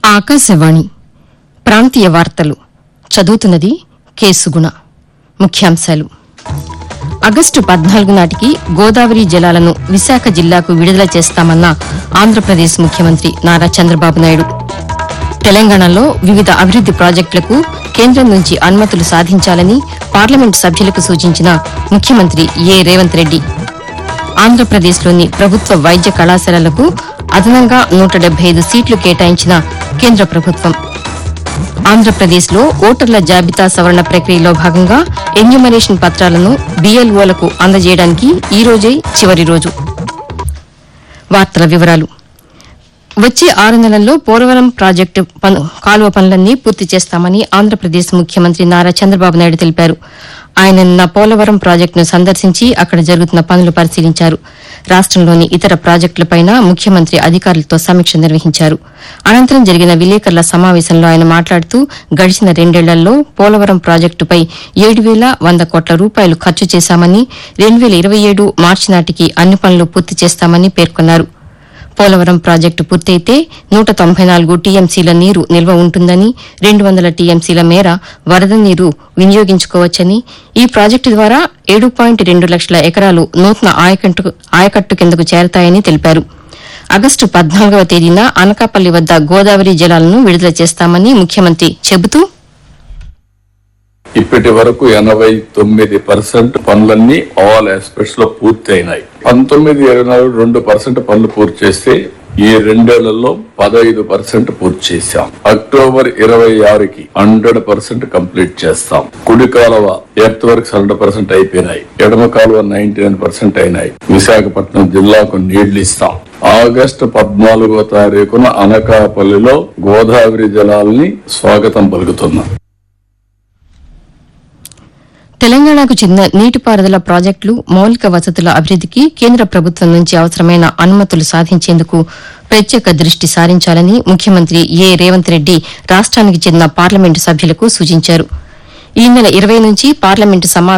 ఆకాశవాణి ప్రాంతీయ వార్తలు చదువుతున్నది కేసుగుణ ముఖ్యాంశాలు ఆగస్టు పద్నాలుగు నాటికి గోదావరి జలాలను విశాఖ జిల్లాకు విడుదల చేస్తామన్న ఆంధ్రప్రదేశ్ ముఖ్యమంత్రి నారా చంద్రబాబు నాయుడు తెలంగాణలో వివిధ అభివృద్ది ప్రాజెక్టులకు కేంద్రం నుంచి అనుమతులు సాధించాలని పార్లమెంటు సభ్యులకు సూచించిన ముఖ్యమంత్రి ఏ రేవంత్ రెడ్డి ఆంధ్రప్రదేశ్లోని ప్రభుత్వ వైద్య కళాశాలలకు అదనంగా నూట డెబ్బై ఐదు సీట్లు కేటాయించిన కేంద్ర ప్రభుత్వం ఆంధ్రప్రదేశ్లో ఓటర్ల జాబితా సవరణ ప్రక్రియలో భాగంగా ఎన్యూమరేషన్ పత్రాలను బీఎల్ఓలకు అందజేయడానికి ఈ రోజే చివరి రోజు వార్తల వివరాలు వచ్చే ఆరు నెలల్లో పోలవరం ప్రాజెక్టు పను కాలువ పనులన్నీ పూర్తి చేస్తామని ఆంధ్రప్రదేశ్ ముఖ్యమంత్రి నారా చంద్రబాబు నాయుడు తెలిపారు ఆయన నిన్న పోలవరం ప్రాజెక్టును సందర్శించి అక్కడ జరుగుతున్న పనులు పరిశీలించారు రాష్టంలోని ఇతర ప్రాజెక్టులపైన ముఖ్యమంత్రి అధికారులతో సమీక్ష నిర్వహించారు అనంతరం జరిగిన విలేకరుల సమావేశంలో ఆయన మాట్లాడుతూ గడిచిన రెండేళ్లలో పోలవరం ప్రాజెక్టుపై ఏడు వేల వంద కోట్ల రూపాయలు ఖర్చు చేశామని రెండు వేల ఇరవై ఏడు మార్చి నాటికి అన్ని పనులు పూర్తి చేస్తామని పేర్కొన్నారు పోలవరం ప్రాజెక్టు పూర్తయితే నూట తొంభై నాలుగు టీఎంసీల నీరు నిల్వ ఉంటుందని రెండు వందల టీఎంసీల మేర వరద నీరు వినియోగించుకోవచ్చని ఈ ప్రాజెక్టు ద్వారా ఏడు పాయింట్ రెండు లక్షల ఎకరాలు నూతన ఆయకట్టు ఆయకట్టు కిందకు చేరతాయని తెలిపారు ఆగస్టు పద్నాలుగవ తేదీన అనకాపల్లి వద్ద గోదావరి జలాలను విడుదల చేస్తామని ముఖ్యమంత్రి చెబుతూ ఇప్పటి వరకు ఎనభై తొమ్మిది పర్సెంట్ పనులన్నీ ఆల్ ఆస్పెక్ట్స్ లో పూర్తి అయినాయి పంతొమ్మిది ఇరవై నాలుగు రెండు పర్సెంట్ పనులు పూర్తి చేస్తే ఈ రెండేళ్లలో పదహైదు పర్సెంట్ పూర్తి చేశాం అక్టోబర్ ఇరవై ఆరుకి హండ్రెడ్ పర్సెంట్ కంప్లీట్ చేస్తాం కుడి కాలువ ఎర్త్ వర్క్స్ హండ్రెడ్ పర్సెంట్ అయిపోయినాయి ఎడమ కాలువ నైన్టీ నైన్ పర్సెంట్ అయినాయి విశాఖపట్నం జిల్లాకు నీళ్లు ఇస్తాం ఆగస్టు పద్నాలుగో తారీఖున అనకాపల్లిలో గోదావరి జలాల్ని స్వాగతం పలుకుతున్నాం తెలంగాణకు చెందిన నీటిపారుదల ప్రాజెక్టులు మౌలిక వసతుల అభివృద్దికి కేంద్ర ప్రభుత్వం నుంచి అవసరమైన అనుమతులు సాధించేందుకు ప్రత్యేక దృష్టి సారించాలని ముఖ్యమంత్రి ఏ రేవంత్ రెడ్డి రాష్ట్రానికి చెందిన పార్లమెంటు సభ్యులకు సూచించారు ఈ నెల ఇరవై నుంచి పార్లమెంటు సమా